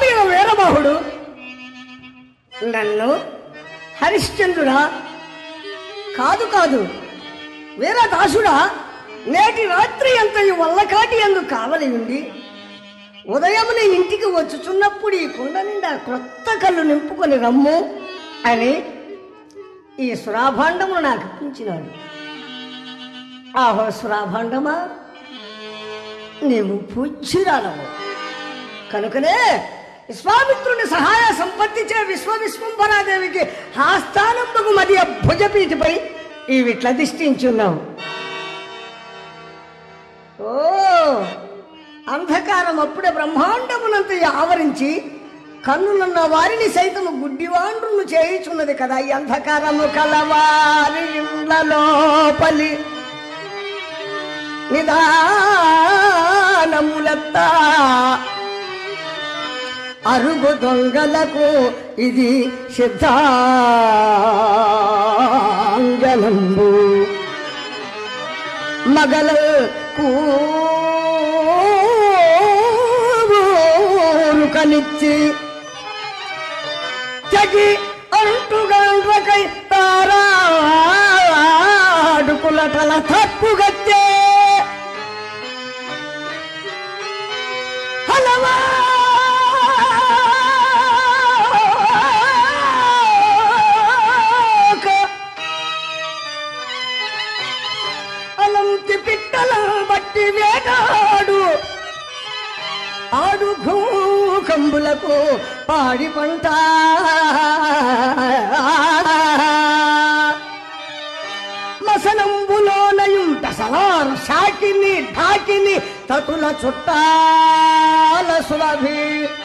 స్వామి అయిన వీరబాహుడు నన్ను హరిశ్చంద్రుడా కాదు కాదు వీరదాసుడా నేటి రాత్రి అంతయు వల్లకాటి అందు కావలి ఉండి ఉదయమున ఇంటికి వచ్చుచున్నప్పుడు ఈ కుండ నిండా క్రొత్త కళ్ళు నింపుకొని రమ్ము అని ఈ సురాభాండమును నాకు ఇప్పించినాడు ఆహో సురాభాండమా నీవు పూజ్యురాలవు కనుకనే విశ్వామిత్రుని సహాయ సంపత్తిచే విశ్వ విశ్వంభరాదేవికి ఆస్థానముకు మధ్య భుజపీఠపై ఈ విట్ల దిష్టించున్నావు ఓ అంధకారం అప్పుడే బ్రహ్మాండమునంత ఆవరించి కన్నులున్న వారిని సైతము గుడ్డివాండ్రును చేయుచున్నది కదా ఈ అంధకారము కలవారి ఇండ్ల లోపలి నిదానములత్తా అరుగు దొంగలకు ఇది సిద్ధాంజలంబు మగలకు కనిచ్చి తెగి అంటుగండ్రకై తారాడుకులటల తప్పుగత్తే హలవాక అలంతి పిట్టల బట్టి వేటాడు ఆడు భూకంబులకు పాడి పంట మసనంబులోనయుంట సలార్ షాకిని ఢాకిని తటుల చుట్టాల సులభి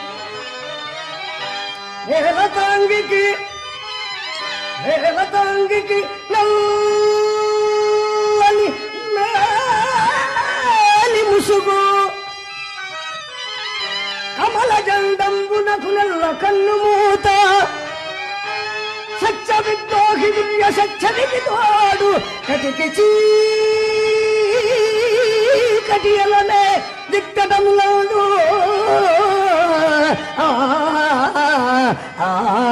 దేవతాంగికి దేవతాంగికి నల్లని మేలి ముసుగు కమల జండంబునకు నల్ల కన్ను మూత సత్య విద్రోహి దివ్య సత్య వితోడు కటికి కటియలనే దిక్కటములందు ఆ ఆ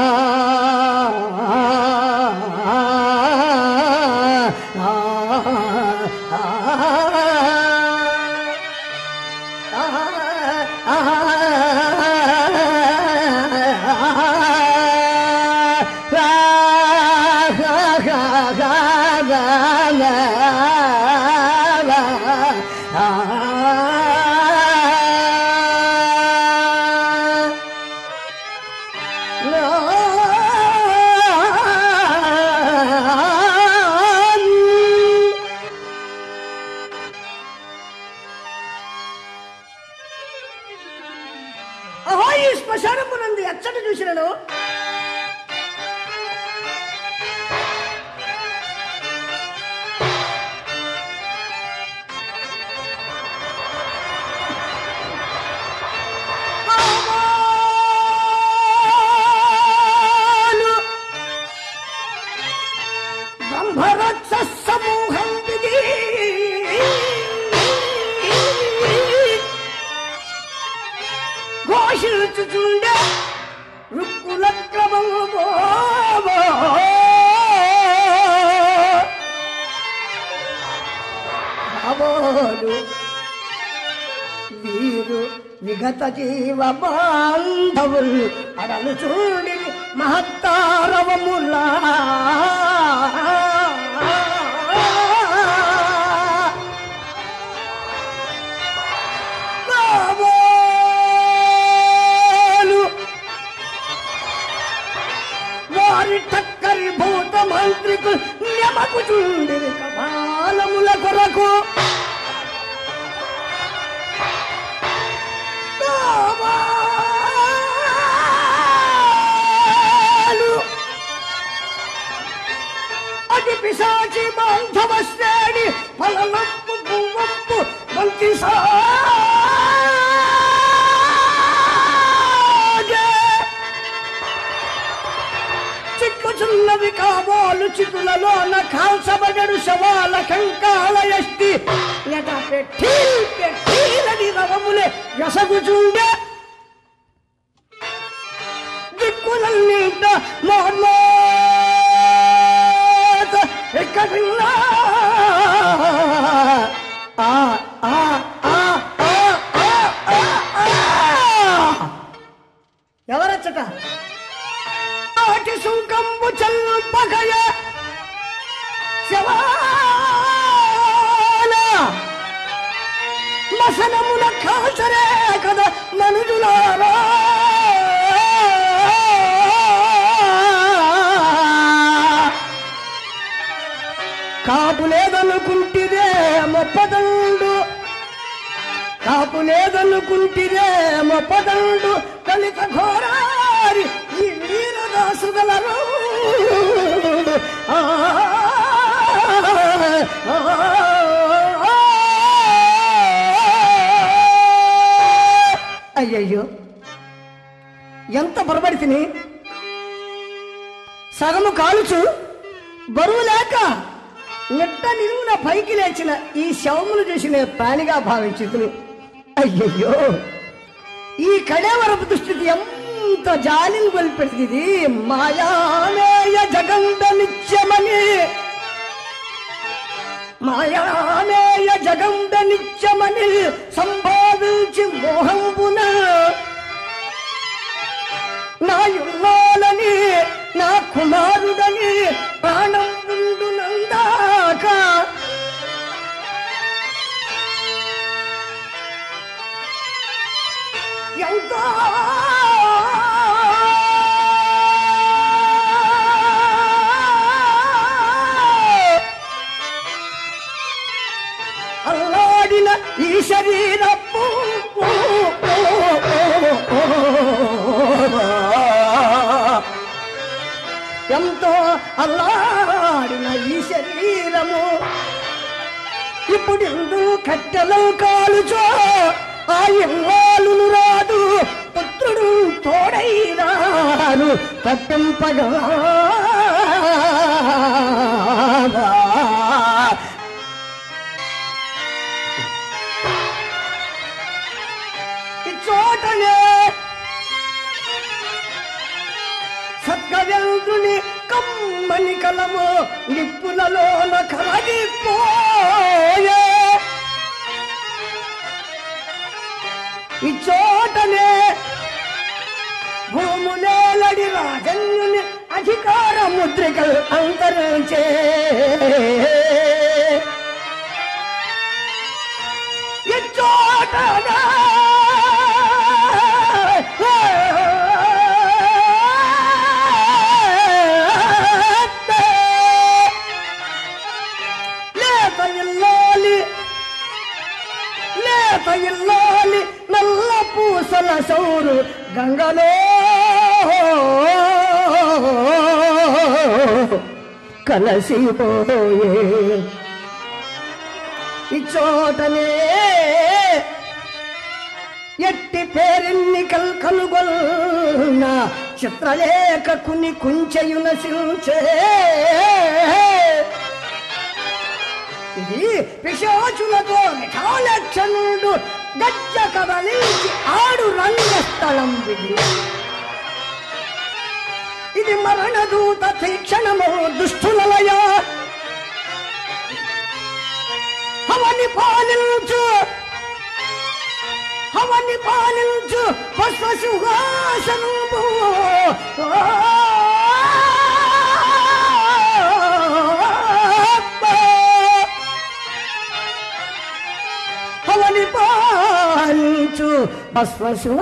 అహో ఈ శ్మశానమునందు ఎచ్చట చూసినను ఆవాలు బ్రహ్మరక్ష సమూహం విధి ఘోషించుచుండే రుక్కుల క్రమము కాబోలు వీరు విగత జీవ బాంధవులు అడలు చూడి మహత్తారవములా కాబోలు వారి టక్కరి భూత మంత్రికు నెమకు చూడిరి కపాలముల కొరకు కావాలు. అతి పిశాచి బాంధవ శ్రేణి ఫలనప్పు పువ్వప్పు మంచి చిక్కుచున్నవి కాబోలు చితులలోన కాల్చబడడు శవాల కంకాల ఎష్టి ఎట పెట్టి పెట్టీలని రవములే ఎసగుచుండే దిక్కులన్నింట మోర్మోత ఎక్కడిన్నా ఆ ఆ ఆ ఆ ఆ ఆ ఆ ఎవరచ్చట నాటి సుంకంబు చల్పగయ శవాన మసనమున కాసరే కదా మనుజులారా కాపు లేదనుకుంటిరే మొప్పదండు కాపు లేదనుకుంటిరే మొప్పదండు దళిత ఘోరారి ఈ వీరదాసుగలరు ఆ, ఆ, అయ్యయ్యో ఎంత పొరబడి తిని సగము కాలుచు బరువు లేక నిట్ట నిలువున పైకి లేచిన ఈ శవమును చూసి నేను ప్రాణిగా భావించుతుని అయ్యయ్యో ఈ కళేవరపు దుస్థితి ఎంత జాలిని కొలిపెడుతుంది మాయామేయ జగండ నిత్యమని మాయామేయ జగండ నిత్యమని సంభావించి మోహంబున నా యుల్లాలని నా కుమారుడని ప్రాణం ఉండు నందాక ఎంతో అల్లాడిన ఈ శరీరపు ఎంతో అల్లాడిన ఈ శరీరము ఇప్పుడు కట్టెలు కాలుచో ఆ ఇల్లాలును రాదు పుత్రుడు తోడైనాను తప్పింపగా ఈ చోటనే సద్గవేంద్రుని కమ్మని కలము నిప్పులలోన కరగిపోయే ఈ చోటనే భూములేలడి రాజన్యుని అధికార ముద్రికలు అంతరించే ఈ చోటనే లేత ఇల్లాలి లేత ఇల్లాలి నల్ల పూసల సౌరు గంగలో కలసిపోయే ఈ చోటనే ఎట్టి పేరెన్నికల్ కనుగొన్న చిత్రలేఖ కుని కుంచెయున శించే ఇది పిశాచులతో మిఠాలక్షణుడు గజ్జ కదలించి ఆడు రంగస్థలం ఇది ఇది మరణదూత తీక్షణము దుష్టులయ హవని పాలించు హవని పాలించు పుష్ప సింహాసనము హవని పాలించు భస్మ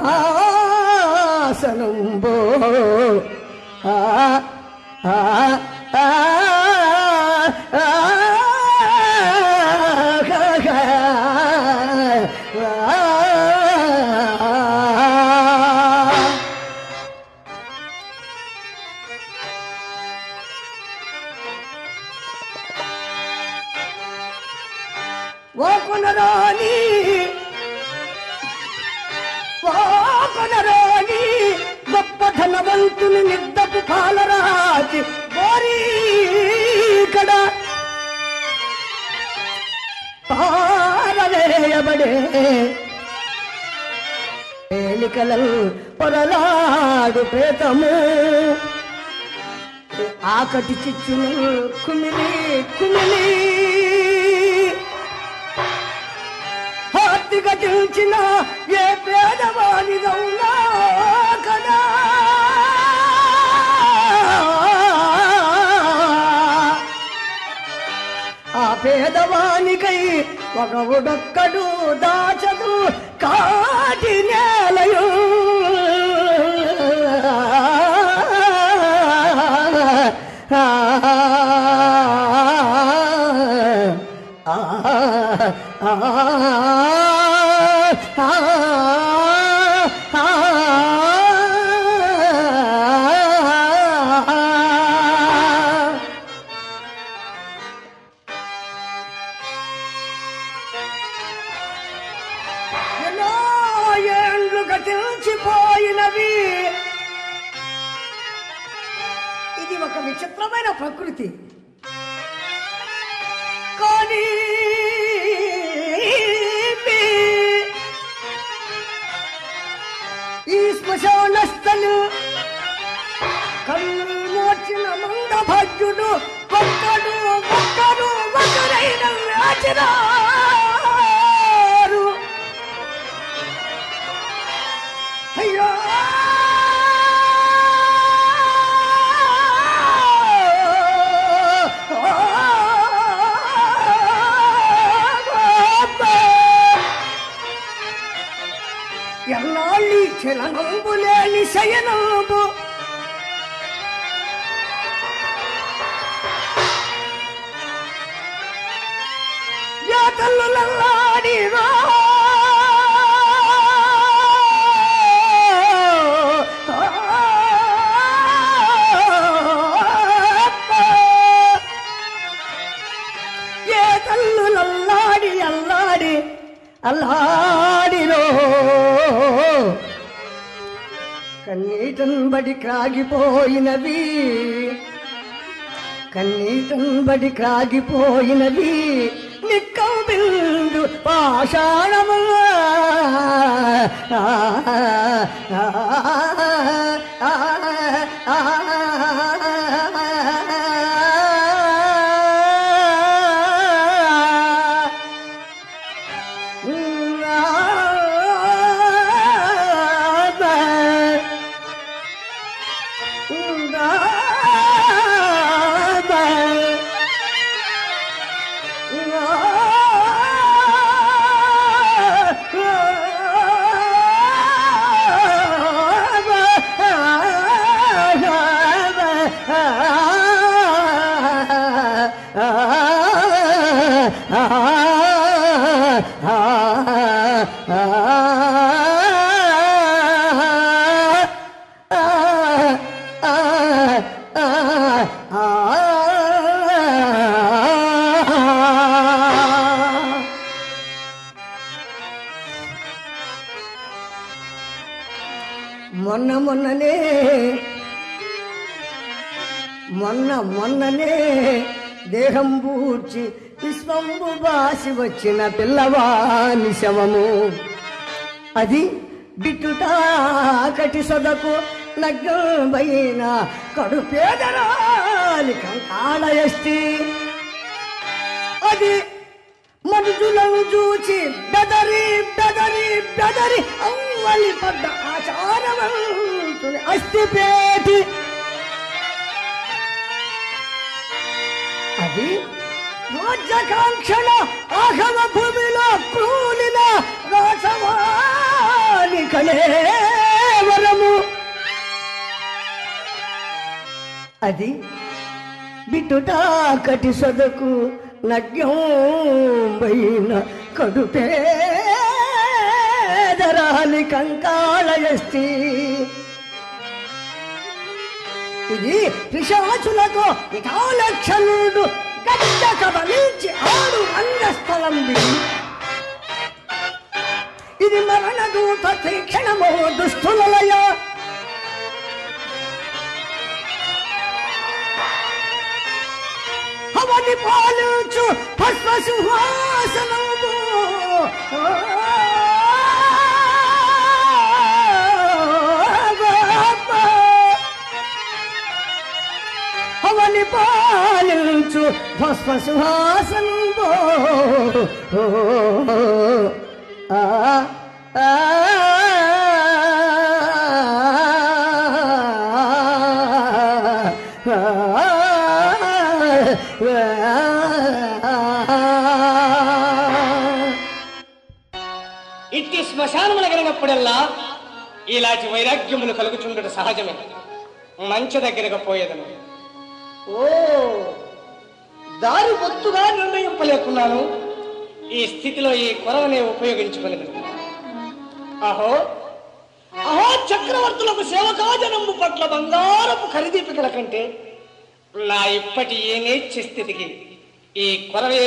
సింహాసనంబో ఆ ఆ ఆ ఆ ఓ కొనరాని ఓ కొనరాని గొప్ప ధనవంతుని నిద్దపు పాలరాతి బోరీకడ పారవేయబడే బాలికలను పొరలాడు ప్రేతము ఆకటి చిచ్చును కుమిలి కుమిలి హార్దిగా తెలిసిన ఏ పేదవానిదవునా కదా ఆ పేదవానికై ఒక ఉడొక్కడు దాచదు కాటి నేలయు ఎన్నో ఏండ్లు గతించిపోయినవి ఇది ఒక విచిత్రమైన ప్రకృతి కానీ ఈ శ్మశానస్థలు కన్ను మోచిన మందభాగ్యుడు ఒక్కడు ఒక్కడు ఒకరైన లేచినారు అయ్యో ఎన్నాళ్ళి చిలనంబు లేని శయనంబు యాతల్లులల్లాడిరా ఏ తల్లులల్లాడి అల్లాడి అల్లాడిరో కన్నీటన్ బడి క్రాగిపోయినవి కన్నీటన్ బడి క్రాగిపోయినవి నిక్కం బిందు పాషాణము మొన్న మొన్ననే మొన్న మొన్ననే దేహం బూర్చి విశ్వంబు బాసి వచ్చిన పిల్లవాని శవము అది బిట్టుటాకటి సొదకు నగ్నమైన కడు పేదరాలి కంకాళయష్టి అది మనుషులను చూచి బెదరి బెదరి బెదరి అవ్వలి పడ్డ ఆచారవంతుని అస్థిపేటి అది రాజ్యకాంక్షణ ఆగమ భూమిలో క్రూలిన రాసవాని కళేవరము అది బిట్టుటాకటి సొదకు నగ్యంబైన కడుపేదరాలి కంకాళయస్తి ఇది పిశాచులకు విఠాలక్షణుడు గడ్డ కదలించి ఆడు రంగస్థలం దిగి ఇది మరణ దూత తీక్షణమో దుష్టులయ అవని పాలించు భస్మ సింహాసనము పరిపాలించు భస్మ సింహాసనంబో ఆ ఆ ఇట్టి శ్మశానముల కలిగినప్పుడల్లా ఇలాంటి వైరాగ్యములు కలుగుచుండట సహజమే మంచి దగ్గరకు పోయేదను ఓ దారి బొత్తుగా నిర్ణయింపలేకున్నాను ఈ స్థితిలో ఈ కొరవనే ఉపయోగించుకునేది అహో అహో చక్రవర్తులకు సేవకాజనము పట్ల బంగారపు ఖరీదీపికల కంటే నా ఇప్పటి ఏ నేర్చ స్థితికి ఈ కొరవే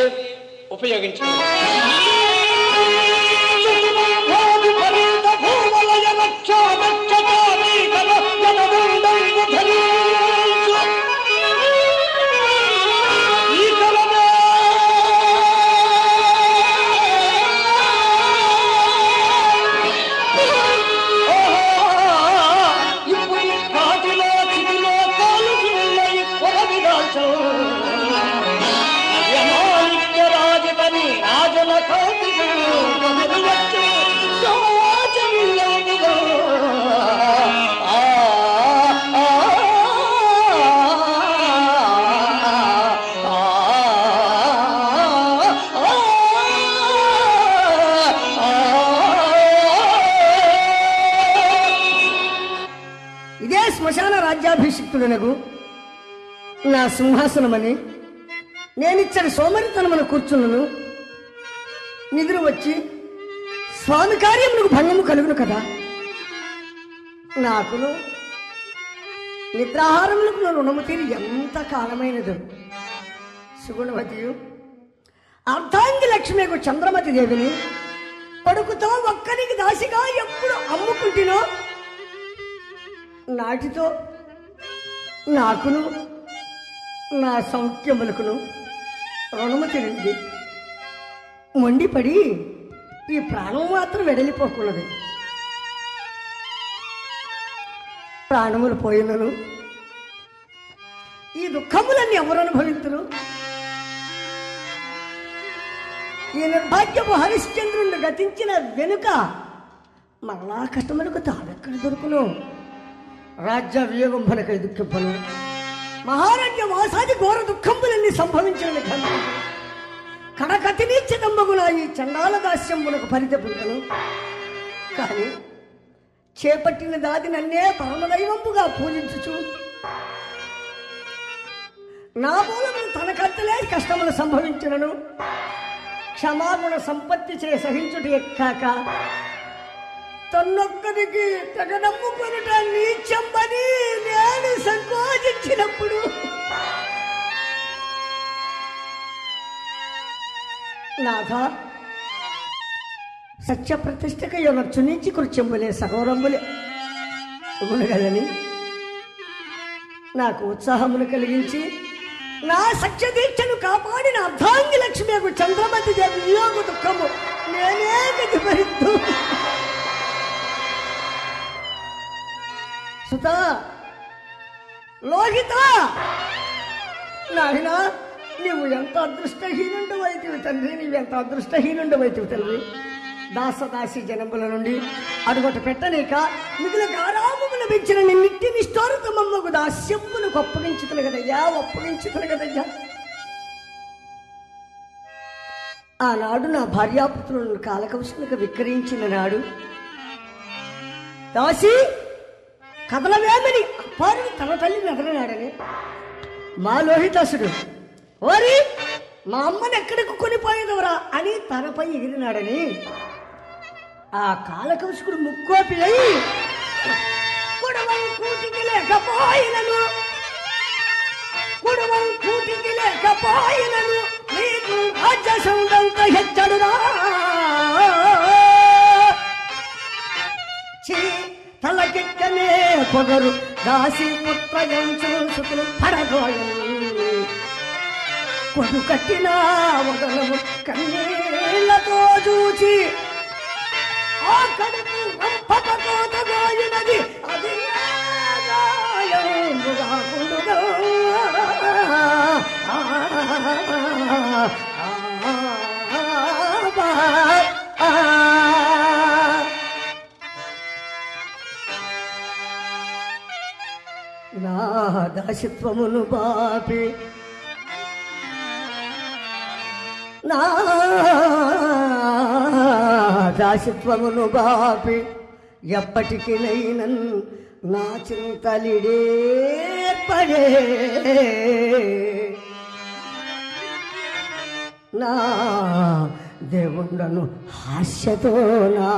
ఇదే శ్మశాన రాజ్యాభిషిక్తుడనగు నా సింహాసనమని నేనిచ్చని సోమరితనమును కూర్చున్నను నిద్ర వచ్చి స్వామి కార్యములకు భంగము కలుగును కదా నాకును నిద్రాహారములకు నా రుణము తీరి ఎంత కాలమైనదు సుగుణవతియు అర్ధాంగి లక్ష్మికు చంద్రమతి దేవిని కొడుకుతో ఒక్కరికి దాసిగా ఎప్పుడు అమ్ముకుంటునో నాటితో నాకును నా సౌఖ్యములకును రుణము తిరిగి మొండిపడి ఈ ప్రాణం మాత్రం వెడలిపోకున్నది ప్రాణములు పోయినను ఈ దుఃఖములన్నీ ఎవరు అనుభవించరు ఈ నిర్భాగ్యపు హరిశ్చంద్రుణ్ణి గతించిన వెనుక మరలా కష్టములకు తావెక్కడ దొరుకును రాజ్య వియోగంభనకై దుఃఖింపను మహారాజ్య వాసాది ఘోర దుఃఖంబులన్నీ సంభవించిన కడకతిని చిదంబగున ఈ చండాల దాస్యంబులకు పరితపుంటను కానీ చేపట్టిన దాది నన్నే పరమదైవంపుగా పూజించుచు నా మూలమును తనకంతలే కష్టములు సంభవించినను క్షమాగుణ సంపత్తి చే సహించుట ఎక్కాక తన్నొక్కడికి తెగ నమ్ముకొనుట నీచమ్మని నేను సంకోచించినప్పుడు నాథ సత్య ప్రతిష్టక యొనొచ్చు నుంచి కృత్యంబులే సగౌరంబులే ఉగునగలని నాకు ఉత్సాహమును కలిగించి నా సత్య దీక్షను కాపాడిన అర్ధాంగి లక్ష్మికు చంద్రమతి దేవి వియోగ దుఃఖము నేనే గతి భరిద్దు సుత లోహిత నాయన నీవు ఎంత అదృష్టహీనుండు వైతివి తండ్రి నీవు ఎంత అదృష్టహీనుండు వైతివి తల్లి దాసదాసి జనముల నుండి అడుగొట పెట్టనీక మిగిలిన గారామును పెంచిన నిన్నిట్టి నిష్ఠోరతమమ్మకు దాస్యమునకు అప్పగించుతున్న కదయ్యా అప్పగించుతున్న కదయ్యా ఆనాడు నా భార్యాపుత్రులను కాలకవశములకు విక్రయించిన నాడు దాసి కదలవేమని అప్పారుని తన తల్లి నదలనాడని మా లోహితాసుడు ఓరి మా అమ్మని ఎక్కడికి కొనిపోయేదవరా అని తనపై ఎగిరినాడని ఆ కాలకౌశకుడు ముక్కోపి అయి కుడవం కూటికి లేకపోయినను కుడవం కూటికి లేకపోయినను నీకు రాజ్య సౌందంత హెచ్చడురా ఛీ, తలకెక్కనే పొగరు దాసి పుత్రయంచు సుతులు పడదోయను కొడు కట్టిన వదలము కన్నీళ్లతో చూచి ఆ కడుపు రంపకోతగాయినది అది ఏ గాయముగా ఉండుగా. నా దాసిత్వమును బాపి నా దాసిత్వమును బాపి ఎప్పటికి నైనన్ నా చింతలిడే పడే నా దేవుండను హాస్యతోనా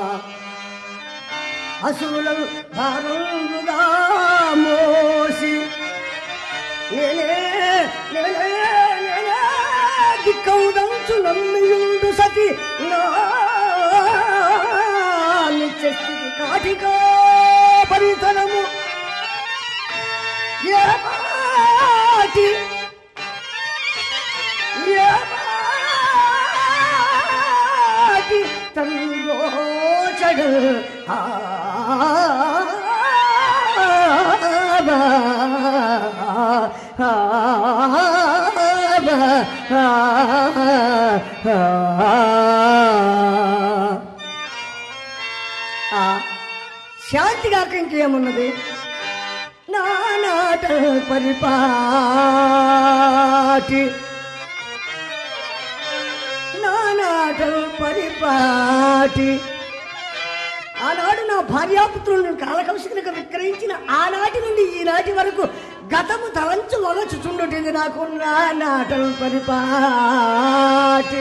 అసువులను భారంగా మోసి నేనే నేనే నేనే దిక్కౌదంచు నమ్మియుండు సతి నా నిత్యస్థితి కాటికా పరితనము ఏ పాటి ఏ పాటి తంగోచడు ఆ శాంతి కాక ఇంకేమున్నది నా నాట పరిపాటి నా నాట పరిపాటి ఆనాడు నా భార్యాపుత్రులను కాలకౌశికులకు విక్రయించిన ఆనాటి నుండి ఈనాటి వరకు గతము తలంచు మొగచుచుండుటింది నాకు నా నాటం పరిపాటి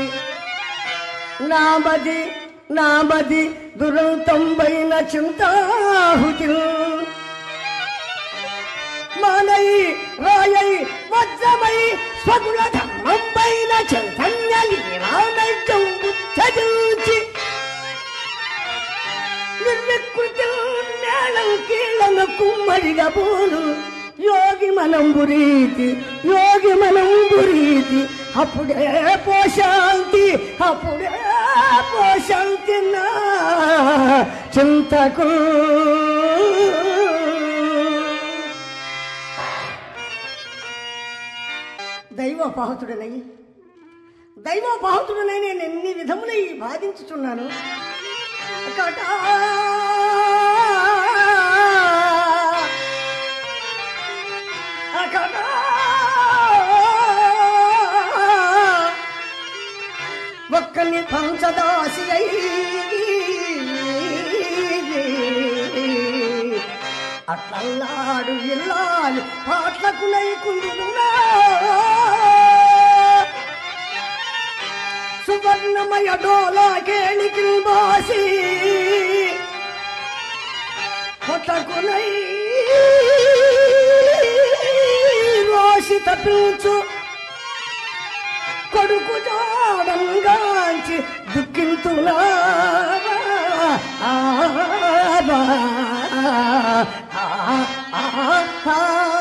నామది నామది దురంతంబైన చింతాహుతి మానై రాయై వజ్రమై స్వగుణ ధర్మంబైన చైతన్య లీలానైత్యం బుద్ధజూచి నిర్వికృతి నేలం కీళ్ళన కుమ్మడిగా పోను యోగి మనం బురీతి యోగి మనం బురీతి అప్పుడే పోశాంతి అప్పుడే పోశాంతి నా చింతకు దైవోపాహతుడనై దైవోపాహతుడనై నేను ఎన్ని విధములై బాధించుచున్నాను కట అకట ఒక్కని పంచదాసి అయి అట్లల్లాడు ఇల్లాలు పాటలకు నైకుండునా సువర్ణమయ డోలా కేళికి బాసి కొట్టకునై రోషి తప్పించు కొడుకు జాడంగాంచి దుఃఖింతునా ఆబా, ఆ, ఆ, ఆ,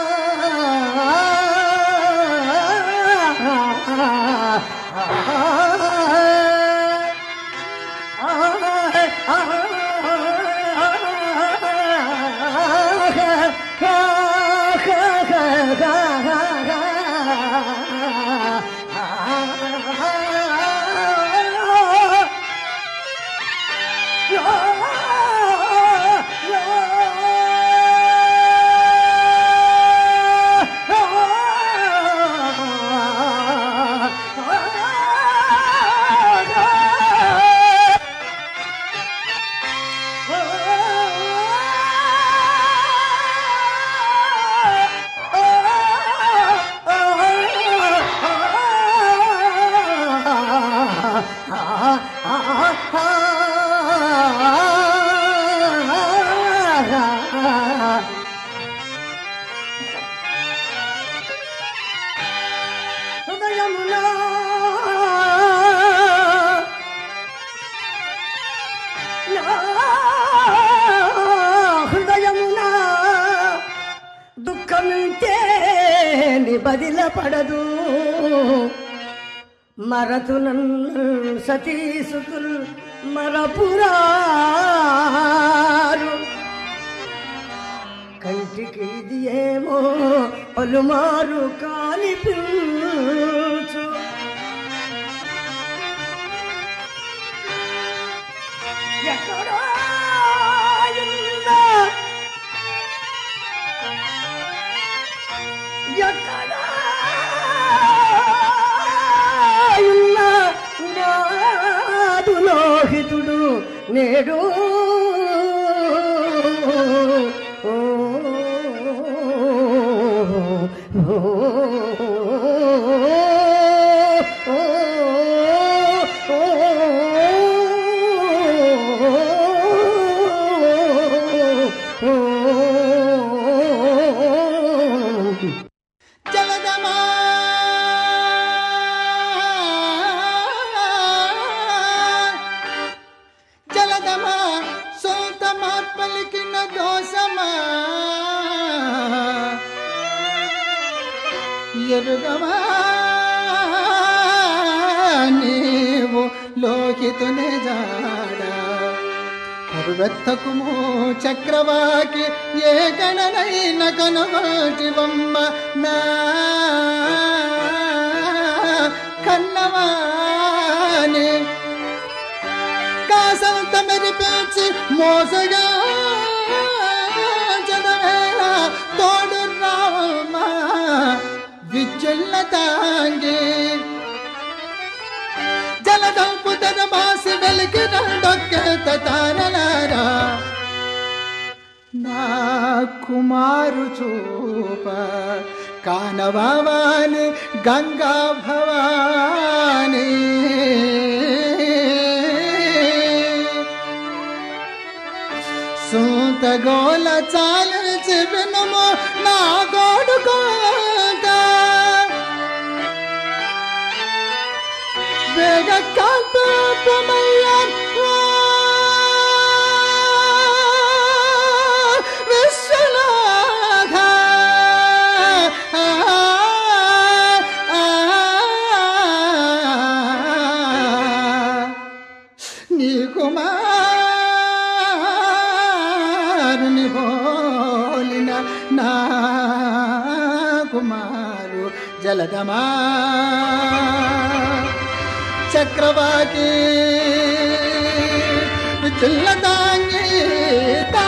హృదయమునా నా హృదయమునా దుఃఖమింతే నిబదిల పడదు మరతునన్ను సతీసుతుల్ మరపురారు కంటికి ఇది ఏమో పలుమారు కానిపించు ఎక్కడా ఉన్న నాదు లోహితుడు నేడు జలదమా జలదమా సొంతమా పలికిన దోషమా ఎరుగవా నీవు లోకితునే జాడా కరువెత్తకుము చక్రవాకి ఏ గణనైన కనుగోటివమ్మ నా కన్నవాని కాసంత మెరిపించి మోసగా చదవేళ తోడు రావమ్మ విద్యుల్ల తాంగి జలదంపు తన బాసి వెలికి రెండొక్క తారలారా నా కుమారు చూప కానవాని గంగా భవాని సూతగోల చాలించి వినుము నా గోడుకోట వేగ కాల్పమయ్యా విశ్వనాథ నీ కుమారుని పోలిన నా కుమారు జలదమా చక్రవాకి చిల్లదాంగి తా